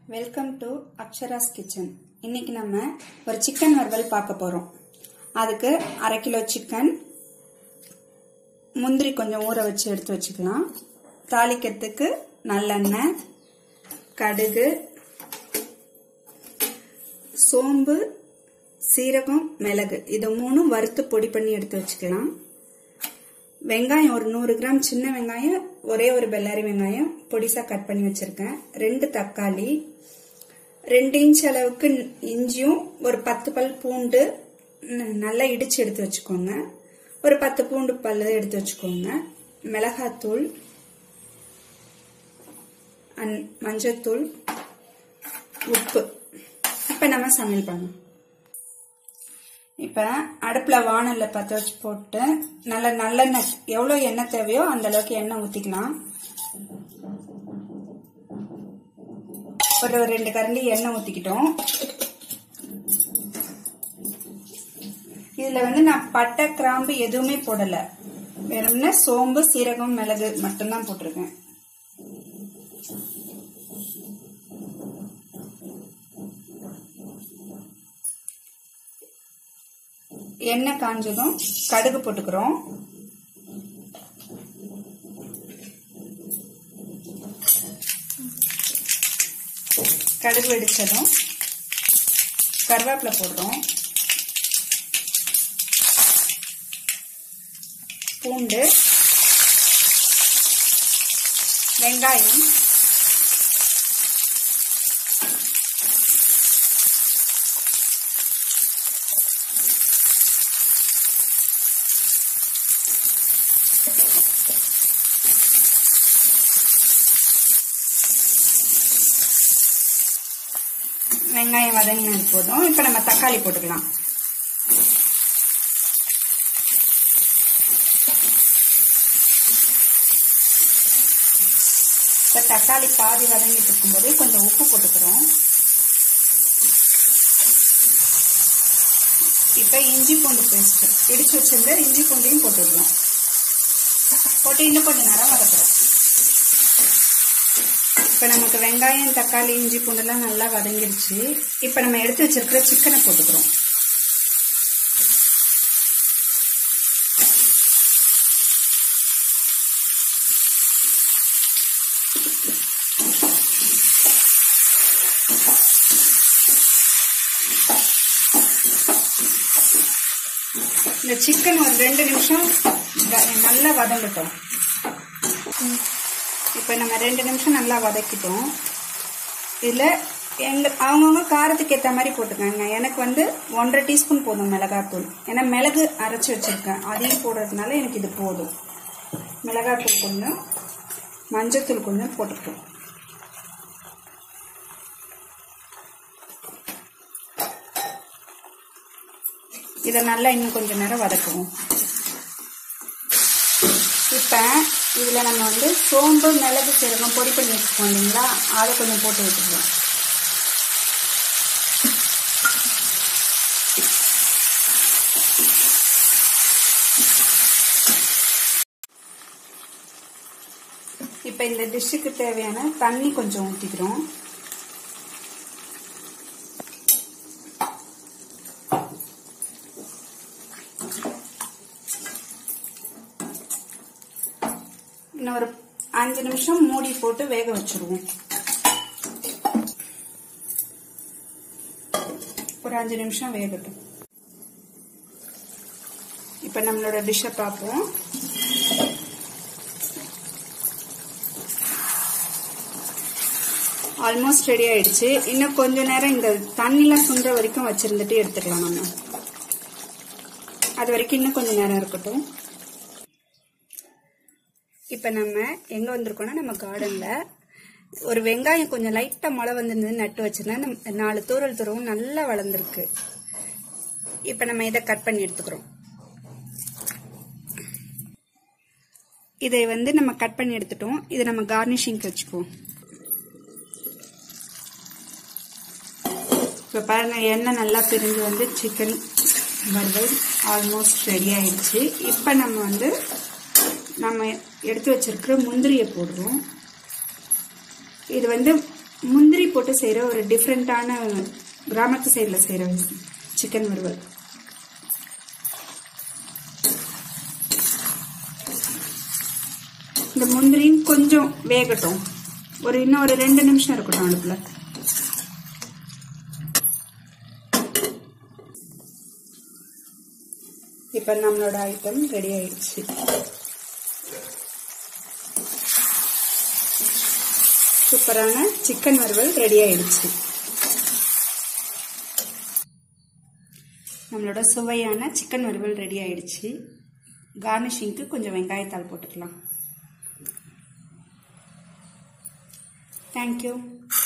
welcome to அக்ஷராஸ் kitchen இன்னைக்கு நம்ம ஒரு சிக்கன் வறுவல் பார்க்க போறோம் அதுக்கு அரை கிலோ சிக்கன் முந்திரி கொஞ்சம் ஊற வச்சு எடுத்து வச்சுக்கலாம் தாளிக்கிறதுக்கு நல்லெண்ணெய் கடுகு சோம்பு சீரகம் மிளகு இது மூணும் வறுத்து பொடி பண்ணி எடுத்து வச்சுக்கலாம் வெங்காயம் ஒரு நூறு கிராம் சின்ன வெங்காயம் ஒரே ஒரு பெல்லாரி வெங்காயம் பொடிசா கட் பண்ணி வச்சிருக்கேன் ரெண்டு தக்காளி ரெண்டு இன்ச் அளவுக்கு இஞ்சியும் ஒரு பத்து பல் பூண்டு ந- நல்லா இடிச்சு எடுத்து வச்சுக்கோங்க ஒரு பத்து பூண்டு பல் எடுத்து வச்சுக்கோங்க மிளகாத்தூள் அண்ட் மஞ்சத்தூள் உப்பு இப்போ நம்ம சமையல் பண்ணலாம் இப்போ அடுப்பில் வானலில் பற்ற வச்சு போட்டு நல்ல நல்லெண்ணெய் எவ்வளோ எண்ணெய் தேவையோ அந்த அளவுக்கு எண்ணெய் ஊற்றிக்கலாம் ஒரு ரெண்டு கரண்டி எண்ணெய் ஊற்றிக்கிட்டோம் இதில் வந்து நான் பட்டை கிராம்பு எதுவுமே போடலை வெறும்னா சோம்பு சீரகம் மிளகு மட்டும்தான் போட்டிருக்கேன் எண்ணெய் காஞ்சதும் கடுகு போட்டுக்கிறோம் கடுகு வெடிச்சதும் கருவேப்பிலை போடுறோம் பூண்டு வெங்காயம் வெங்காயம் வதங்கினது போதும் இப்போ நம்ம தக்காளி போட்டுக்கலாம் இப்போ தக்காளி பாதி வதங்கிட்டு இருக்கும்போது கொஞ்சம் உப்பு போட்டுக்கிறோம் இப்போ இஞ்சி பூண்டு பேஸ்ட் இடிச்சு வச்சிருந்த இஞ்சி பூண்டையும் போட்டுடுறோம் போட்டு இன்னும் கொஞ்சம் நேரம் வதக்குறோம் இப்போ நமக்கு வெங்காயம் தக்காளி இஞ்சி பூண்டெல்லாம் நல்லா வதங்கிடுச்சு இப்போ நம்ம எடுத்து வச்சிருக்கிற சிக்கனை போட்டுக்கிறோம் இந்த சிக்கன் ஒரு ரெண்டு நிமிஷம் வ- நல்லா வதங்கட்டும் இப்போ நம்ம ரெண்டு நிமிஷம் நல்லா வதக்கிட்டோம் இதில் எங்க அவங்கவுங்க காரத்துக்கு ஏற்ற மாதிரி போட்டுக்கோங்க எனக்கு வந்து ஒன்றரை டீஸ்பூன் போதும் மிளகாத்தூள் ஏன்னா மிளகு அரைச்சி வச்சிருக்கேன் அதையும் போடுறதுனால எனக்கு இது போதும் மிளகாத்தூள் கொஞ்சம் மஞ்சத்தூள் கொஞ்சம் போட்டுக்கிறோம் இதை நல்லா இன்னும் கொஞ்சம் நேரம் வதக்குவோம் இப்போ இதில் நம்ம வந்து சோம்பு மிளகு சீரகம் பொடி பண்ணி வச்சுக்கோம் இல்லைங்களா அதை கொஞ்சம் போட்டு விட்டுருவோம் இப்போ இந்த டிஷ்ஷுக்கு தேவையான தண்ணி கொஞ்சம் ஊற்றிக்கிறோம் இன்னும் ஒரு அஞ்சு நிமிஷம் மூடி போட்டு வேக வச்சிருவோம் ஒரு அஞ்சு நிமிஷம் வேகட்டும் இப்போ நம்மளோட டிஷ்ஷை பார்ப்போம் ஆல்மோஸ்ட் ரெடி ஆயிடுச்சு இன்னும் கொஞ்ச நேரம் இந்த தண்ணிலாம் சுண்டுற வரைக்கும் வச்சிருந்துட்டு எடுத்துக்கலாம் நம்ம அது வரைக்கும் இன்னும் கொஞ்ச நேரம் இருக்கட்டும் இப்போ நம்ம எங்கே வந்திருக்கோம்னா நம்ம கார்டனில் ஒரு வெங்காயம் கொஞ்சம் லைட்டாக மழை வந்திருந்தது நட்டு வச்சிருந்தேன் நம்ம நாலு தூரல் தூரவும் நல்லா வளர்ந்துருக்கு இப்போ நம்ம இதை கட் பண்ணி எடுத்துக்கிறோம் இதை வந்து நம்ம கட் பண்ணி எடுத்துட்டோம் இதை நம்ம கார்னிஷிங்க்கு வச்சுக்குவோம் இப்போ பாருங்க எண்ணெய் நல்லா பிரிஞ்சு வந்து சிக்கன் வறுவல் ஆல்மோஸ்ட் ரெடி ஆயிடுச்சு இப்போ நம்ம வந்து நம்ம எடுத்து வச்சிருக்கிற முந்திரியை போடுறோம் இது வந்து முந்திரி போட்டு செய்கிற ஒரு டிஃப்ரெண்ட்டான கிராமத்து சைடில் செய்கிற சிக்கன் வறுவல் இந்த முந்திரியும் கொஞ்சம் வேகட்டும் ஒரு இன்னும் ஒரு ரெண்டு நிமிஷம் இருக்கட்டும் அடுப்பில் இப்போ நம்மளோட ஐட்டம் ரெடி ஆயிடுச்சு சூப்பரான சிக்கன் வறுவல் ரெடி ஆயிடுச்சு நம்மளோட சுவையான சிக்கன் வறுவல் ரெடி ஆயிடுச்சு கார்னிஷிங்க்கு கொஞ்சம் வெங்காயத்தாள் போட்டுக்கலாம் தேங்க்யூ